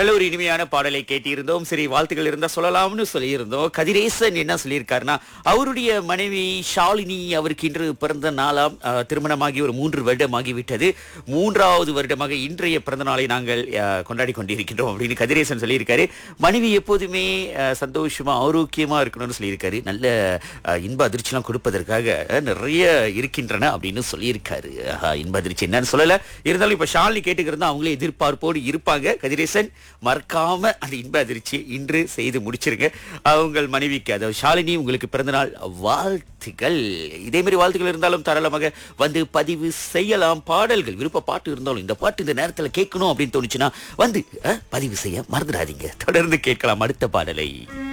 நல்ல ஒரு இனிமையான பாடலை கேட்டிருந்தோம் சரி வாழ்த்துக்கள் இருந்தா சொல்லலாம்னு சொல்லியிருந்தோம் கதிரேசன் என்ன சொல்லியிருக்காருன்னா அவருடைய மனைவி ஷாலினி அவருக்கு இன்று பிறந்த நாளாம் அஹ், திருமணமாகி ஒரு மூன்று வருடமாகி விட்டது மூன்றாவது வருடமாக இன்றைய பிறந்த நாளை நாங்கள் அஹ், கொண்டாடி கொண்டிருக்கின்றோம் அப்படின்னு கதிரேசன் சொல்லியிருக்காரு மனைவி எப்போதுமே அஹ், சந்தோஷமா ஆரோக்கியமா இருக்கணும்னு சொல்லியிருக்காரு நல்ல அஹ், இன்ப அதிர்ச்சிலாம் கொடுப்பதற்காக அஹ், நிறைய இருக்கின்றன அப்படின்னு சொல்லியிருக்காரு ஆஹா, இன்ப அதிர்ச்சி என்னன்னு சொல்லல இருந்தாலும் இப்ப ஷாலினி கேட்டுக்கிறதா அவங்களே எதிர்பார்ப்போடு இருப்பாங்க கதிரேசன் மறக்காம அந்த இன்ப அதிர்ச்சி இன்று செய்து முடிச்சிருங்க உங்கள் மனைவிக்கு அதாவது ஷாலினி உங்களுக்கு பிறந்தநாள் வாழ்த்துக்கள் இதே மாதிரி வாழ்த்துக்கள் இருந்தாலும் தாராளமாக வந்து பதிவு செய்யலாம் பாடல்கள் விருப்ப பாட்டு இருந்தாலும் இந்த பாட்டு இந்த நேரத்துல கேட்கணும் அப்படின்னு தோணுச்சுன்னா வந்து அஹ், பதிவு செய்ய மறந்துடாதீங்க தொடர்ந்து கேட்கலாம் அடுத்த பாடலை